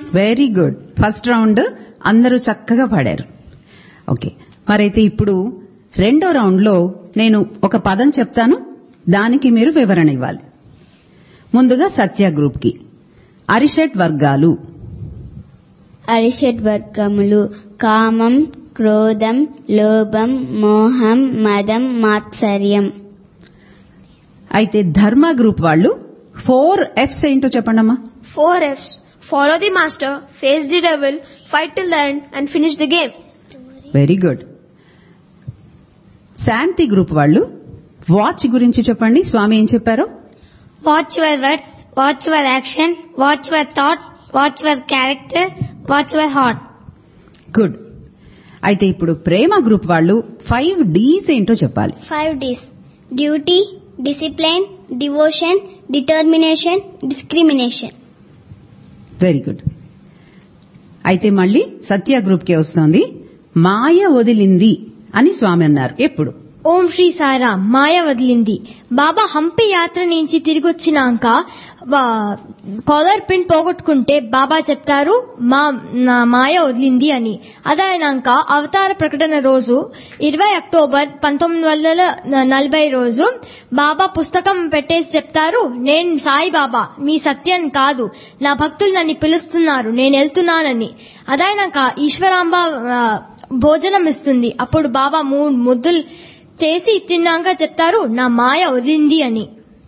Very good first round అందరూ చక్కగా పాడారు ఓకే మరైతే ఇప్పుడు రెండో రౌండ్ లో నేను ఒక పదం చెప్తాను దానికి మీరు వివరణ ఇవ్వాలి ముందుగా సత్య గ్రూప్ కి అరిషట్ వర్గాలు అరిషడ్ వర్గములు కామం క్రోధం లోభం మోహం మదం మాత్సర్యం అయితే ధర్మ గ్రూప్ వాళ్ళు ఫోర్ ఎఫ్స్ ఏంటో చెప్పండమ్మా Four F's. Follow the master, face the devil, fight till the end, and finish the game. Very good Shanti group వాళ్ళు వాచ్ గురించి చెప్పండి స్వామి ఏం చెప్పారో watch your words watch your action watch your thought watch your character watch your heart good అయితే ఇప్పుడు Prema group వాళ్ళు five Ds ఏంటో చెప్పాలి five Ds duty discipline devotion determination discrimination very good అయితే మళ్ళీ సత్య గ్రూప్ కే వస్తోంది మాయ వదిలింది అని స్వామి అన్నారు ఎప్పుడు ఓం శ్రీ సాయిరామ్ మాయ వదిలింది బాబా హంపి యాత్ర నుంచి తిరిగి వచ్చినాక కాలర్ పిన్ పోగొట్టుకుంటే బాబా చెప్తారు మా నా మాయ వదిలింది అని అదైనాక అవతార ప్రకటన రోజు ఇరవై అక్టోబర్ పంతొమ్మిది వందల నలభై రోజు బాబా పుస్తకం పెట్టేసి చెప్తారు నేను సాయి బాబా మీ సత్యం కాదు నా భక్తులు నన్ను పిలుస్తున్నారు నేను వెళ్తున్నానని అదైనాక ఈశ్వరాంబ ఆ, భోజనం ఇస్తుంది అప్పుడు బాబా మూడు ముద్దులు చేసి తిన్నాక చెప్తారు నా మాయ వదిలింది అని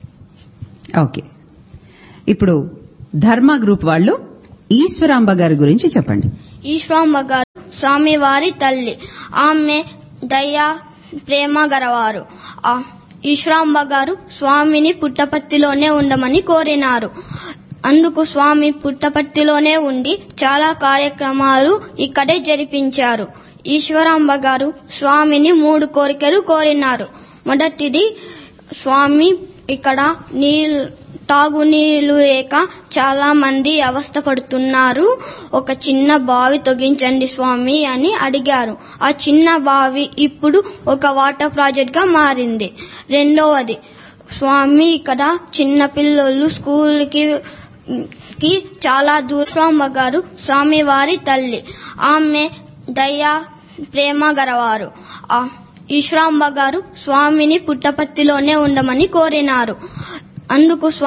ఓకే ఇప్పుడు ధర్మ గ్రూప్ వాళ్ళు ఈశ్వరాంబ గారి గురించి చెప్పండి ఈశ్వరాంబ గారు స్వామివారి తల్లి ఆమె దయ ప్రేమ గలవారు ఆ ఈశ్వరాంబ గారు స్వామిని పుట్టపర్తిలోనే ఉండమని కోరినారు అందుకు స్వామి పుట్టపర్తిలోనే ఉండి చాలా కార్యక్రమాలు ఇక్కడే జరిపించారు ఈశ్వరాంబ గారు స్వామిని మూడు కోరికలు కోరినారు మొదటిది స్వామి ఇక్కడ నీళ్ళు తాగునీళ్లు లేక చాలా మంది అవస్థపడుతున్నారు ఒక చిన్న బావి తొగించండి స్వామి అని అడిగారు ఆ చిన్న బావి ఇప్పుడు ఒక వాటర్ ప్రాజెక్ట్ గా మారింది రెండవది స్వామి ఇక్కడ చిన్న పిల్లలు స్కూల్కి కి చాలా దూరం గారు స్వామివారి తల్లి ఆమె దయ ప్రేమ గలవారు ఆ ఈశ్వరాంబ గారు స్వామిని పుట్టపర్తిలోనే ఉండమని కోరినారు అందుకు స్వా-